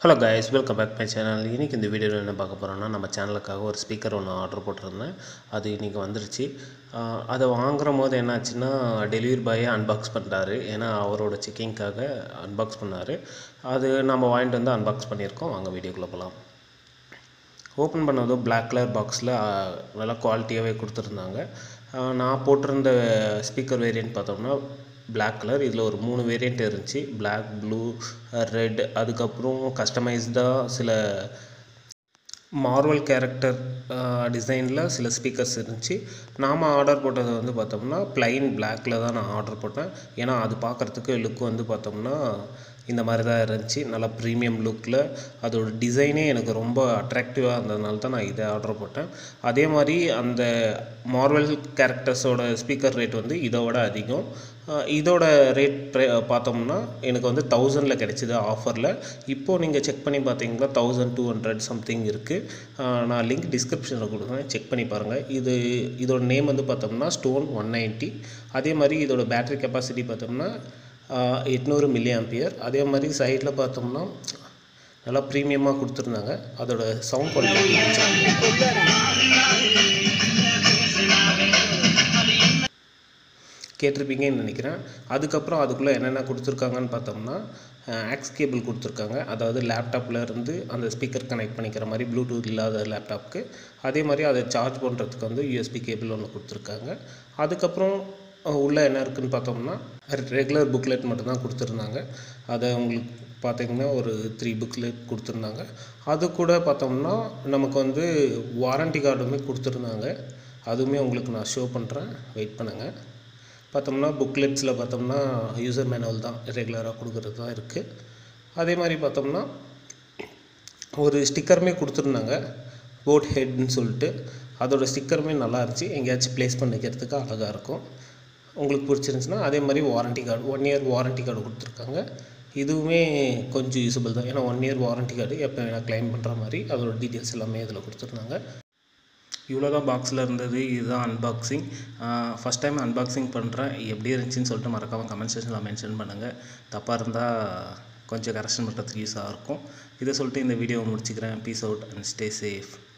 hello guys welcome back my channel இன்றைக்கி இந்த வீடியோவில் என்ன பார்க்க போகிறோன்னா நம்ம சேனலுக்காக ஒரு ஸ்பீக்கர் ஒன்று ஆர்டர் போட்டிருந்தேன் அது இன்றைக்கி வந்துருச்சு ஆஹ் அதை வாங்குற போது என்னாச்சுன்னா டெலிவரி பாயை அன்பாக்ஸ் பண்ணிட்டாரு ஏன்னா அவரோட செக்கிங்க்காக அன்பாக்ஸ் பண்ணார் அது நம்ம வாங்கிட்டு வந்து அன்பாக்ஸ் பண்ணியிருக்கோம் வாங்க வீடியோக்குள்ளே போகலாம் ஓப்பன் பண்ணதும் Black கலர் பாக்ஸில் நல்லா குவாலிட்டியாகவே கொடுத்துருந்தாங்க ஆஹ் நான் போட்டிருந்த ஸ்பீக்கர் வேரியன்ட் பார்த்தோம்னா Black கலர் இதில் ஒரு மூணு வேரியன்ட் இருந்துச்சு Black ப்ளூ ரெட் அதுக்கப்புறம் கஸ்டமைஸ்டாக சில மார்வல் கேரக்டர் டிசைனில் சில ஸ்பீக்கர்ஸ் இருந்துச்சு நாம் ஆர்டர் போட்டது வந்து பார்த்தோம்னா ப்ளைன் பிளாக்கில் தான் நான் ஆர்டர் போட்டேன் ஏன்னா அது பார்க்குறதுக்கு லுக் வந்து பார்த்தோம்னா இந்த மாதிரி தான் இருந்துச்சு நல்லா ப்ரீமியம் லுக்கில் அதோட டிசைனே எனக்கு ரொம்ப அட்ராக்டிவாக இருந்ததுனால தான் நான் இதை ஆர்டர் போட்டேன் அதே மாதிரி அந்த மார்வல் கேரக்டர்ஸோட ஸ்பீக்கர் ரேட் வந்து இதோட அதிகம் அஹ் இதோட ரேட் பார்த்தோம்னா எனக்கு வந்து தௌசண்டில் கிடைச்சிது ஆஃபரில் இப்போது நீங்கள் செக் பண்ணி பார்த்தீங்கன்னா தௌசண்ட் டூ ஹண்ட்ரட் சம்திங் இருக்குது நான் லிங்க் டிஸ்கிரிப்ஷனில் கொடுக்குறேன் செக் பண்ணி பாருங்கள் இது இதோட நேம் வந்து பார்த்தோம்னா ஸ்டோன் ஒன் நைன்ட்டி அதே மாதிரி இதோட பேட்டரி கெப்பாசிட்டி பார்த்தோம்னா எட்நூறு மில்லி ஆம்பியர் அதே மாதிரி சைடில் பார்த்தோம்னா நல்லா ப்ரீமியமாக கொடுத்துருந்தாங்க அதோட சவுண்ட் குவாலிட்டி கேட்டிருப்பீங்கன்னு நினைக்கிறேன் அதுக்கப்புறம் அதுக்குள்ளே என்னென்ன கொடுத்துருக்காங்கன்னு பார்த்தோம்னா ஆக்ஸ் கேபிள் கொடுத்துருக்காங்க அதாவது லேப்டாப்பில் இருந்து அந்த ஸ்பீக்கர் கனெக்ட் பண்ணிக்கிற மாதிரி ப்ளூடூத் இல்லாத லேப்டாப்க்கு அதே மாதிரி அதை சார்ஜ் பண்ணுறதுக்கு வந்து யூஎஸ்பி கேபிள் ஒன்று கொடுத்துருக்காங்க அதுக்கப்புறம் உள்ளே என்ன இருக்குன்னு பார்த்தோம்னா ரெகுலர் புக்லெட் மட்டும்தான் கொடுத்துருந்தாங்க அதை உங்களுக்கு பார்த்தீங்கன்னா ஒரு த்ரீ புக்லெட் கொடுத்துருந்தாங்க அது கூட பார்த்தோம்னா நமக்கு வந்து வாரண்டி கார்டுமே கொடுத்துருந்தாங்க அதுவுமே உங்களுக்கு நான் ஷோ பண்ணுறேன் வெயிட் பண்ணுங்கள் பார்த்தோம்னா புக்லெட்ஸில் பார்த்தோம்னா யூசர் மேனுவல் தான் ரெகுலராக கொடுக்குறது தான் இருக்குது அதே மாதிரி பார்த்தோம்னா ஒரு ஸ்டிக்கருமே கொடுத்துருந்தாங்க போட் ஹெட்னு சொல்லிட்டு அதோட ஸ்டிக்கருமே நல்லா இருந்துச்சு எங்கேயாச்சும் ப்ளேஸ் பண்ணிக்கிறதுக்கு அழகாக இருக்கும் உங்களுக்கு பிடிச்சிருந்துச்சுன்னா அதே மாதிரி warranty card one year warranty card கொடுத்துருக்காங்க இதுவுமே கொஞ்சம் யூஸபிள் தான் ஏன்னா ஒன் இயர் வாரண்டி கார்டு எப்போ வேணால் க்ளைம் பண்ணுற மாதிரி அதோட டீட்டெயில்ஸ் எல்லாமே இதில் கொடுத்துருந்தாங்க இவ்வளோ தான் பாக்ஸில் இருந்தது இதுதான் அன்பாக்சிங் ஃபஸ்ட் டைம் அன்பாக்சிங் பண்ணுறேன் எப்படி இருந்துச்சுன்னு சொல்லிட்டு மறக்காமல் கமெண்ட் செக்ஷனில் மென்ஷன் பண்ணுங்கள் தப்பாக இருந்தால் கொஞ்சம் கரெக்ஷன் பண்ணுறதுக்கு யூஸாக இருக்கும் இதை சொல்லிட்டு இந்த வீடியோவை முடிச்சுக்கிறேன் peace out and stay safe